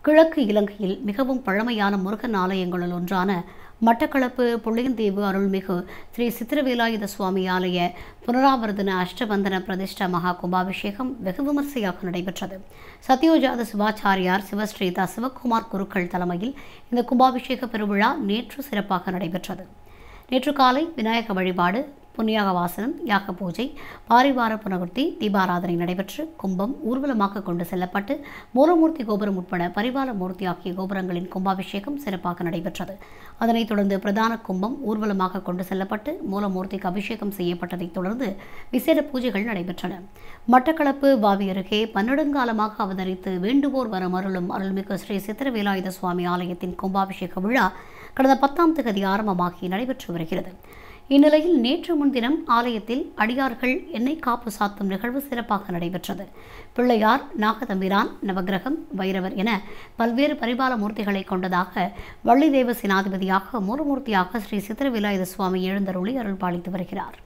கிழக்கு இலங்கையில் மிகவும் பழமையான முருகன் ஆலயங்களுள் ஒன்றான மட்டக்களப்பு புள்ளியந்தீவு அருள்மிகு ஸ்ரீ சித்திரவேலாயுத சுவாமி ஆலய புனராவர்த்தன அஷ்டபந்தன பிரதிஷ்டா மகா கும்பாபிஷேகம் வெகு விமர்சையாக நடைபெற்றது சத்யோஜாத சிவாச்சாரியார் சிவஸ்ரீதா சிவகுமார் குருக்கள் தலைமையில் இந்த கும்பாபிஷேக பெருவிழா நேற்று சிறப்பாக நடைபெற்றது நேற்று காலை விநாயக வழிபாடு புண்ணியாக வாசனம் யாக பூஜை பாரிவார புனவர்த்தி தீபாராதனை நடைபெற்று கும்பம் ஊர்வலமாக கொண்டு செல்லப்பட்டு மூலமூர்த்தி கோபுரம் உட்பட பரிவார மூர்த்தி ஆகிய கோபுரங்களின் கும்பாபிஷேகம் சிறப்பாக நடைபெற்றது அதனைத் தொடர்ந்து பிரதான கும்பம் ஊர்வலமாக கொண்டு செல்லப்பட்டு மூலமூர்த்திக்கு அபிஷேகம் செய்யப்பட்டதைத் தொடர்ந்து விசேட பூஜைகள் நடைபெற்றன மட்டக்களப்பு வாவி அருகே பன்னெடுங்காலமாக அவதரித்து வேண்டுவோர் வரம் அருளும் அருள்மிகு ஸ்ரீ சித்திரவேலாயுத சுவாமி ஆலயத்தின் கும்பாபிஷேக விழா கடந்த பத்தாம் தேதி ஆரம்பமாகி நடைபெற்று வருகிறது இந்நிலையில் நேற்று முன்தினம் ஆலயத்தில் அடியார்கள் எண்ணெய் காப்பு சாத்தும் நிகழ்வு சிறப்பாக நடைபெற்றது பிள்ளையார் நாகதம்பிரான் நவகிரகம் வைரவர் என பல்வேறு பரிபால மூர்த்திகளை கொண்டதாக வள்ளி தேவ சேனாதிபதியாக மூலமூர்த்தியாக ஸ்ரீ சித்திரவிலாயுத சுவாமி எழுந்தருளி அருள்பாலித்து வருகிறார்